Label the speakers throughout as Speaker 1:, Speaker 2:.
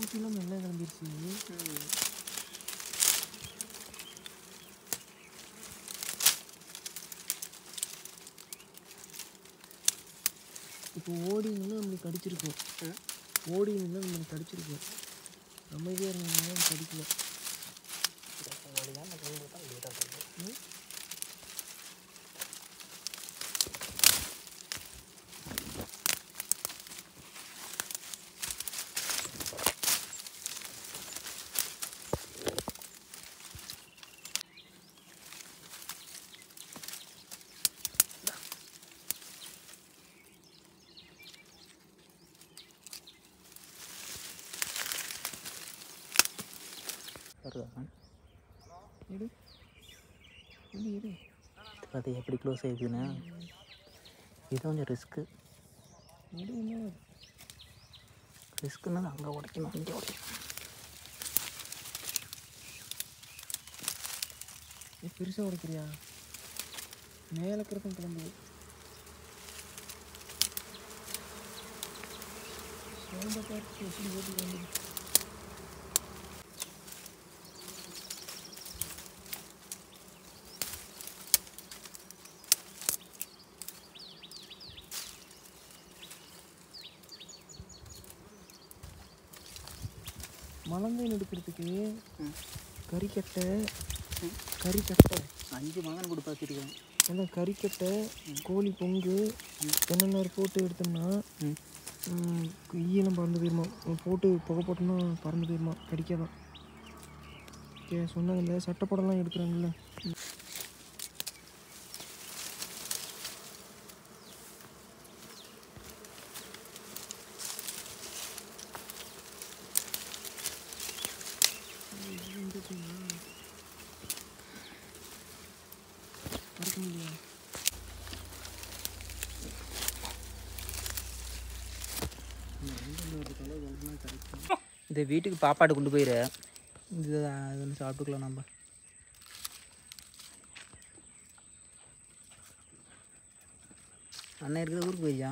Speaker 1: ஊற்றிலாம் எல்லாம் கிளம்பிருச்சு இப்போ ஓடிங்கன்னா நம்மளுக்கு கடிச்சிருக்கும் ஓடிங்கன்னா நம்மளுக்கு கடிச்சிருக்கும் அமைதியாக இருந்தாலும் கடிக்கல ம்?
Speaker 2: வருதா
Speaker 1: இரு இரு இரு
Speaker 2: அது எப்படி க்ளோஸ் ஆகிடுதுன்னு இது கொஞ்சம் ரிஸ்க்கு
Speaker 1: இரு என்ன
Speaker 2: ரிஸ்க்குன்னா அங்கே உடைக்கணும் இங்கே உடைக்கணும்
Speaker 1: நீ பெருசாக உடைக்கிறியா மேலே இருக்கிறதும் கிளம்புது சவுண்டை பார்த்து எப்படி ஓட்டி கிளம்புது மலந்தேன் எடுக்கிறதுக்கு கறிக்கட்டை கறிக்கட்டை
Speaker 2: அஞ்சு மகன் கொடுத்து வச்சிருக்கேன்
Speaker 1: அந்த கறிக்கட்டை கோழி பொங்கு தென்னநார் போட்டு எடுத்தோம்னா
Speaker 2: ம்.
Speaker 1: ம், ஈயெல்லாம் பறந்து போயிருமா போட்டு புகை போட்டோம்னா பறந்து போயிருமா கடிக்காதான் ஓகே சொன்னாங்கல்ல சட்டப்படம்லாம் எடுக்கிறாங்கல்ல மறக்க முடியல
Speaker 2: இந்த வீட்டுக்கு பாப்பாடு கொண்டு போயிரு இது அது ஒன்று சாப்பிட்டுக்கலாம் நம்ம அண்ணன் இருக்கிற ஊருக்கு போயியா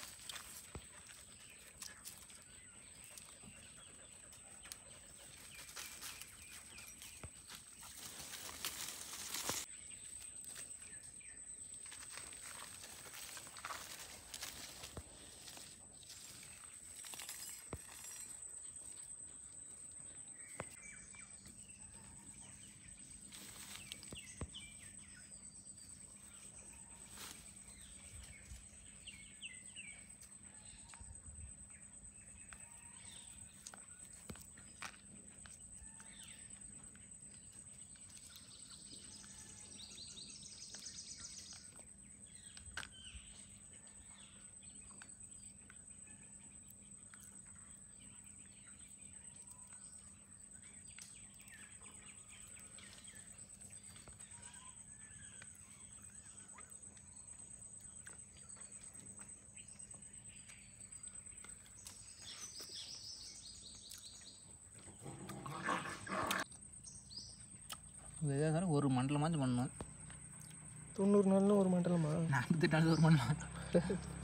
Speaker 2: எதாக இருந்தாலும் ஒரு மண்டலமாச்சும் பண்ணணும்
Speaker 1: தொண்ணூறு நாளில் ஒரு மண்டலமா
Speaker 2: நாற்பத்தெட்டு நாள் ஒரு மண்டலம்